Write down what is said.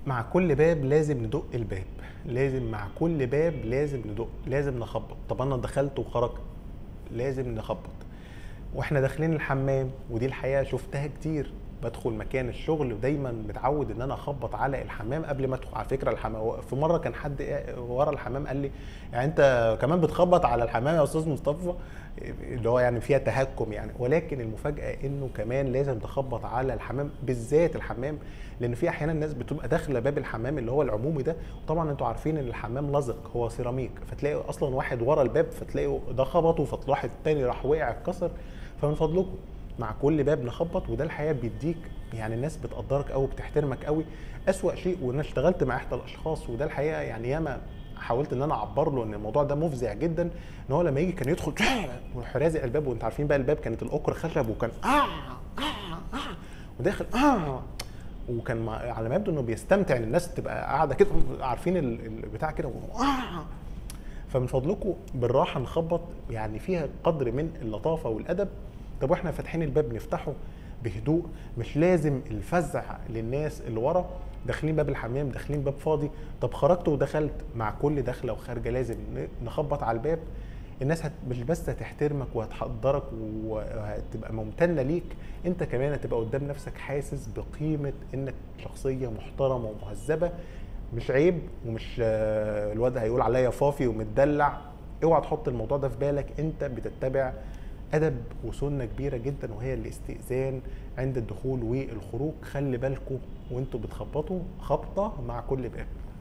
مع كل باب لازم ندق الباب لازم مع كل باب لازم ندق لازم نخبط طب انا دخلت وخرجت لازم نخبط واحنا داخلين الحمام ودي الحقيقه شفتها كتير بدخل مكان الشغل ودايما متعود ان انا اخبط على الحمام قبل ما ادخل على فكره الحمام في مره كان حد ورا الحمام قال لي يعني انت كمان بتخبط على الحمام يا استاذ مصطفى اللي هو يعني فيها تهكم يعني ولكن المفاجاه انه كمان لازم تخبط على الحمام بالذات الحمام لان في احيانا الناس بتبقى داخله باب الحمام اللي هو العمومي ده وطبعا انتوا عارفين ان الحمام لزق هو سيراميك فتلاقي اصلا واحد ورا الباب فتلاقوا ده خبطه فواحد تاني راح وقع اتكسر فمن فضلكم مع كل باب نخبط وده الحقيقه بيديك يعني الناس بتقدرك قوي بتحترمك قوي اسوا شيء وانا اشتغلت مع احدى الاشخاص وده الحقيقه يعني ياما حاولت ان انا اعبر له ان الموضوع ده مفزع جدا ان هو لما يجي كان يدخل ويروح رازق الباب وانت عارفين بقى الباب كانت الاكر خشب وكان آه آه آه وداخل آه وكان على ما يبدو انه بيستمتع ان الناس تبقى قاعده كده عارفين البتاع كده آه فمن فضلكم بالراحه نخبط يعني فيها قدر من اللطافه والادب طب واحنا فاتحين الباب نفتحه بهدوء مش لازم الفزع للناس اللي ورا داخلين باب الحمام داخلين باب فاضي طب خرجت ودخلت مع كل دخله وخارجه لازم نخبط على الباب الناس هت مش بس هتحترمك وهتحضرك وهتبقى ممتنه ليك انت كمان هتبقى قدام نفسك حاسس بقيمه انك شخصيه محترمه ومهذبه مش عيب ومش الواد هيقول عليا فافي ومتدلع اوعى تحط الموضوع ده في بالك انت بتتبع ادب وسنه كبيره جدا وهي الاستئذان عند الدخول والخروج خلي بالكم وانتوا بتخبطوا خبطه مع كل باب